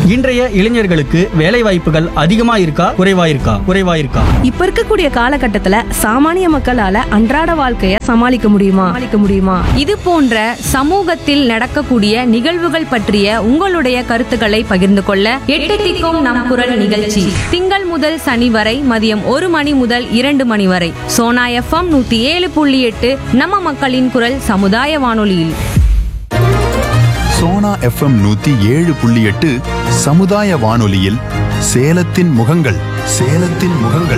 இன்றைய இளைஞர்களுக்கு வேலை வாய்ப்புகள் அதிகமா இருக்கா குறைவா இருக்கா குறைவா இருக்கா இப்ப இருக்கக்கூடிய காலகட்டத்துல சாமானிய மக்களால அன்றாட வாழ்க்கைய சமாளிக்க முடியுமா சமாளிக்க முடியுமா இது போன்ற சமூகத்தில் நடக்கக்கூடிய நிகழ்வுகள் பற்றிய உங்களுடைய கருத்துக்களை பகிர்ந்து கொள்ள எட்டு திக்கும் நம் குரல் நிகழ்ச்சி திங்கள் முதல் சனி வரை மதியம் ஒரு மணி முதல் இரண்டு மணி வரை சோனா எஃப்எம் நூத்தி ஏழு புள்ளி எட்டு நம்ம மக்களின் குரல் சமுதாய வானொலியில் சோனா எஃப்எம் நூத்தி ஏழு புள்ளி எட்டு சமுதாய வானொலியில் சேலத்தின் முகங்கள் சேலத்தின் முகங்கள்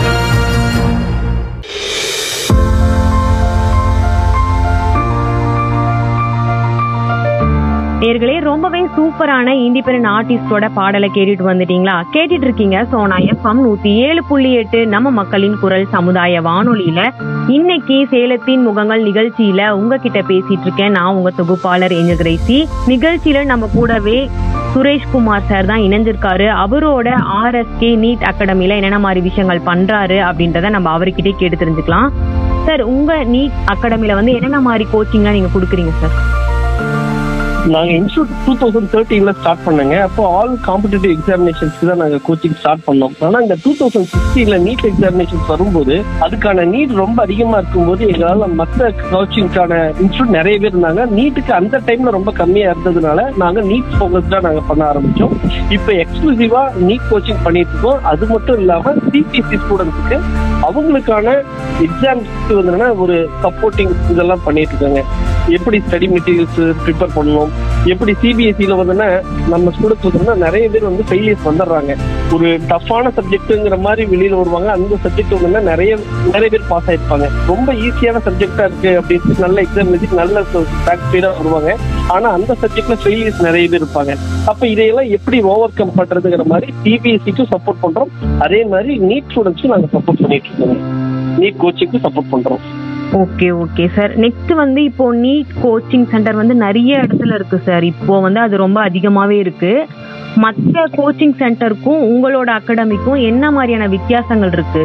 நேர்களே ரொம்பவே சூப்பரான இண்டிபெண்டன்ட் ஆர்டிஸ்டோட பாடலை கேட்டுட்டு வந்துட்டீங்களா கேட்டுட்டு இருக்கீங்க சோனா எஃப்எம் நூத்தி ஏழு புள்ளி எட்டு நம்ம மக்களின் குரல் சமுதாய வானொலியில இன்னைக்கு சேலத்தின் முகங்கள் நிகழ்ச்சியில உங்ககிட்ட பேசிட்டு இருக்கேன் நான் உங்க தொகுப்பாளர் ஏஞ்சல் கிரேசி நிகழ்ச்சியில நம்ம கூடவே சுரேஷ்குமார் சார் தான் இணைஞ்சிருக்காரு அவரோட ஆர்எஸ்கே நீட் அகாடமில என்னென்ன மாதிரி விஷயங்கள் பண்றாரு அப்படின்றத நம்ம அவர்கிட்டே கேட்டு தெரிஞ்சுக்கலாம் சார் உங்க நீட் அகாடமில வந்து என்னென்ன மாதிரி கோச்சிங்லாம் நீங்க கொடுக்குறீங்க சார் நாங்க இன்ஸ்டியூட் டூ தௌசண்ட் தேர்ட்டீன்ல ஸ்டார்ட் பண்ணங்க அப்போ ஆல் காம்படிட்டிவ் எக்ஸாமினேஷன்ஸ்க்கு தான் நாங்க கோச்சிங் ஸ்டார்ட் பண்ணோம் ஆனா இந்த டூ தௌசண்ட் சிக்ஸ்டீன்ல நீட் எக்ஸாமினேஷன்ஸ் வரும்போது அதுக்கான நீட் ரொம்ப அதிகமா இருக்கும்போது எங்களால மற்ற கோச்சிங்க்கான இன்ஸ்டியூட் நிறைய பேர் இருந்தாங்க நீட்டுக்கு அந்த டைம்ல ரொம்ப கம்மியா இருந்ததுனால நாங்க நீட் ஃபோக்கஸ்டா நாங்க பண்ண ஆரம்பிச்சோம் இப்போ எக்ஸ்க்ளூசிவா நீட் கோச்சிங் பண்ணிட்டு இருக்கோம் அது மட்டும் இல்லாம சிபிஎஸ்சி ஸ்டூடெண்ட்ஸுக்கு அவங்களுக்கான எக்ஸாம்ஸ்க்கு வந்து ஒரு சப்போர்ட்டிங் இதெல்லாம் பண்ணிட்டு இருக்காங்க எப்படி ஸ்டடி மெட்டீரியல்ஸ் ப்ரிப்பேர் பண்ணணும் எப்படி சிபிஎஸ்சியில வந்துன்னா நம்ம ஸ்டூடெண்ட்ஸ் வந்து நிறைய பேர் வந்து ஃபெயிலியர்ஸ் வந்துடுறாங்க ஒரு டஃப்பான சப்ஜெக்ட்டுங்கிற மாதிரி வெளியில வருவாங்க அந்த சப்ஜெக்ட் வந்து நிறைய நிறைய பேர் பாஸ் ஆயிருப்பாங்க ரொம்ப ஈஸியான சப்ஜெக்டா இருக்கு அப்படின்னு நல்ல எக்ஸாம் எழுதி நல்ல சாட்டிஸ்ஃபைடா வருவாங்க ஆனா அந்த சப்ஜெக்ட்ல ஃபெயிலியர்ஸ் நிறைய பேர் இருப்பாங்க அப்ப இதையெல்லாம் எப்படி ஓவர் கம் பண்றதுங்கிற மாதிரி சிபிஎஸ்சிக்கும் சப்போர்ட் பண்றோம் அதே மாதிரி நீட் ஸ்டூடெண்ட்ஸ்க்கும் நாங்க சப்போர்ட் பண்ணிட்டு இருக்கோம் நீட் கோச்சிங்க்கு சப்போர்ட் பண்றோம் ஓகே ஓகே சார் நெக்ஸ்ட் வந்து இப்போ நீட் கோச்சிங் சென்டர் வந்து நிறைய இடத்துல இருக்கு சார் இப்போ வந்து அது ரொம்ப அதிகமாவே இருக்கு மற்ற கோச்சிங் சென்டருக்கும் உங்களோட அகாடமிக்கும் என்ன மாதிரியான வித்தியாசங்கள் இருக்கு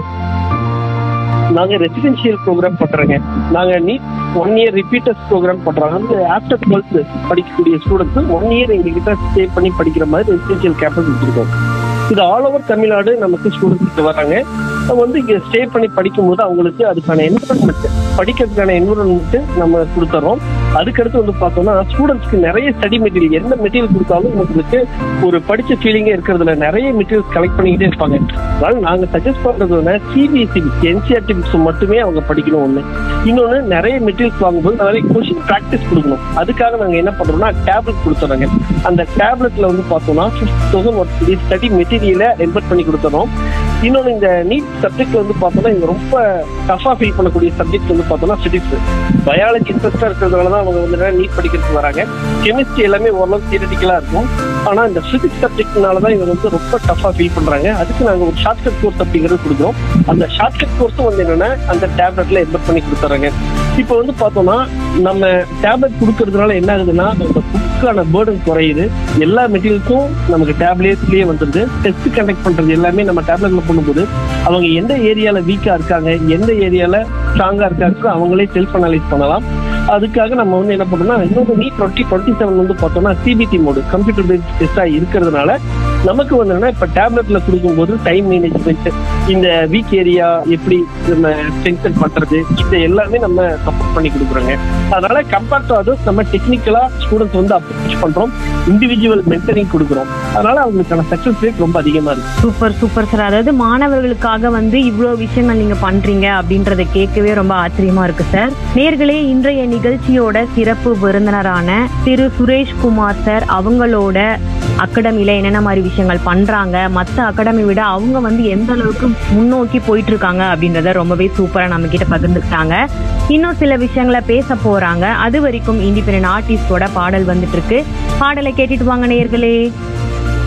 நாங்க ரெசிடென்ஷியல் ப்ரோக்ராம் பண்றோங்க நாங்க NEET one year repeaters program பண்றோம் வந்து ஆஃப்டர் டுவெல்த் படிக்கக்கூடிய ஸ்டூடெண்ட்ஸ் ஒன் இயர் எங்ககிட்ட ஸ்டே பண்ணி படிக்கிற மாதிரி ரெசிடென்ஷியல் கேம்பஸ் வச்சிருக்கோம் இது ஆல் ஓவர் தமிழ்நாடு நமக்கு ஸ்டூடெண்ட்ஸ் வராங்க நம்ம வந்து இங்க ஸ்டே பண்ணி படிக்கும்போது அவங்களுக்கு அதுக்கான என்விரான்மெண்ட் படிக்கிறதுக்கான என்விரான்மெண்ட் நம்ம கொடுத்துறோம் அதுக்கடுத்து வந்து பார்த்தோம்னா ஸ்டூடெண்ட்ஸ்க்கு நிறைய ஸ்டடி மெட்டீரியல் எந்த மெட்டீரியல் கொடுத்தாலும் உங்களுக்கு ஒரு படிச்ச ஃபீலிங்கே இருக்கிறதுல நிறைய மெட்டீரியல்ஸ் கலெக்ட் பண்ணிக்கிட்டே இருப்பாங்க அதனால நாங்க சஜஸ்ட் பண்றது வந்து சிபிஎஸ்சி என்சிஆர்டி புக்ஸ் மட்டுமே அவங்க படிக்கணும் ஒண்ணு இன்னொன்னு நிறைய மெட்டீரியல்ஸ் வாங்கும்போது நிறைய கொஸ்டின் ப்ராக்டிஸ் கொடுக்கணும் அதுக்காக நாங்க என்ன பண்றோம்னா டேப்லெட் கொடுத்துறாங்க அந்த டேப்லெட்ல வந்து பார்த்தோம்னா ஃபிஃப்ட் தௌசண்ட் ஸ்டடி மெட்டீரியலை எம்பெட் பண்ணி கொடுத்துறோம் இன்னொன்று இந்த நீட் சப்ஜெக்ட் வந்து பார்த்தோம்னா இங்க ரொம்ப டஃபா ஃபீல் பண்ணக்கூடிய சப்ஜெக்ட் வந்து பார்த்தோம்னா பிசிக்ஸ் பயாலஜி இன்ட்ரெஸ்டா இருக்கிறதுனால தான் அவங்க வந்து நீட் படிக்கிறதுக்கு வராங்க கெமிஸ்ட்ரி எல்லாமே ஓரளவுக்கு தியரட்டிக்கலா இருக்கும் ஆனா இந்த பிசிக்ஸ் சப்ஜெக்ட்னால தான் இவங்க வந்து ரொம்ப டஃபா ஃபீல் பண்றாங்க அதுக்கு நாங்க ஒரு ஷார்ட்கட் கோர்ஸ் அப்படிங்கிறது கொடுக்குறோம் அந்த ஷார்ட்கட் கோர்ஸும் வந்து என்னன்னா அந்த டேப்லெட்ல எம்பெட் பண்ணி கொடுத்துறாங்க இப்போ வந்து பார்த்தோம்னா நம்ம டேப்லெட் கொடுக்கறதுனால என்ன ஆகுதுன்னா அந்த புக்கான பேர்டன் குறையுது எல்லா மெட்டீரியல்ஸும் நமக்கு டேப்லெட்லயே வந்துருது டெஸ்ட் கண்டக்ட் பண்றது எல்லாமே நம்ம டேப்லெட்ல பண்ணும்போது அவங்க எந்த ஏரியால வீக்கா இருக்காங்க எந்த ஏரியால ஸ்ட்ராங்கா இருக்காங்க அவங்களே செல்ஃப் அனலைஸ் பண்ணலாம் அதுக்காக நம்ம வந்து என்ன பண்றோம்னா இன்னொரு நீ டுவெண்ட்டி டுவெண்ட்டி செவன் வந்து பார்த்தோம்னா சிபிடி மோடு கம்ப்யூட்டர் பேஸ்ட் டெஸ்டா இருக்கிறதுனால நமக்கு வந்து என்னன்னா இப்ப டேப்லெட்ல கொடுக்கும்போது டைம் மேனேஜ்மெண்ட் இந்த வீக் ஏரியா எப்படி நம்ம ஸ்ட்ரென்தன் பண்றது இது எல்லாமே நம்ம சப்போர்ட் பண்ணி கொடுக்குறோங்க அதனால கம்பேர்ட் டு அதர்ஸ் நம்ம டெக்னிக்கலா ஸ்டூடெண்ட்ஸ் வந்து அப்ரோச் பண்றோம் இண்டிவிஜுவல் மென்டரிங் கொடுக்குறோம் அதனால அவங்களுக்கான சக்சஸ் ரேட் ரொம்ப அதிகமா இருக்கு சூப்பர் சூப்பர் சார் அதாவது மாணவர்களுக்காக வந்து இவ்வளோ விஷயங்கள் நீங்க பண்றீங்க அப்படின்றத கேட்கவே ரொம்ப ஆச்சரியமா இருக்கு சார் நேர்களே இன்றைய நிகழ்ச்சியோட சிறப்பு விருந்தினரான திரு சுரேஷ் குமார் சார் அவங்களோட அகாடமில என்னென்ன மாதிரி விஷயங்கள் பண்றாங்க மற்ற அகாடமி விட அவங்க வந்து எந்த அளவுக்கு முன்னோக்கி போயிட்டு இருக்காங்க அப்படின்றத ரொம்பவே சூப்பரா நம்ம கிட்ட பகிர்ந்துக்கிட்டாங்க இன்னும் சில விஷயங்களை பேச போறாங்க அது வரைக்கும் இண்டிபெண்டன்ட் ஆர்டிஸ்டோட பாடல் வந்துட்டு இருக்கு பாடலை கேட்டுட்டு வாங்க நேர்களே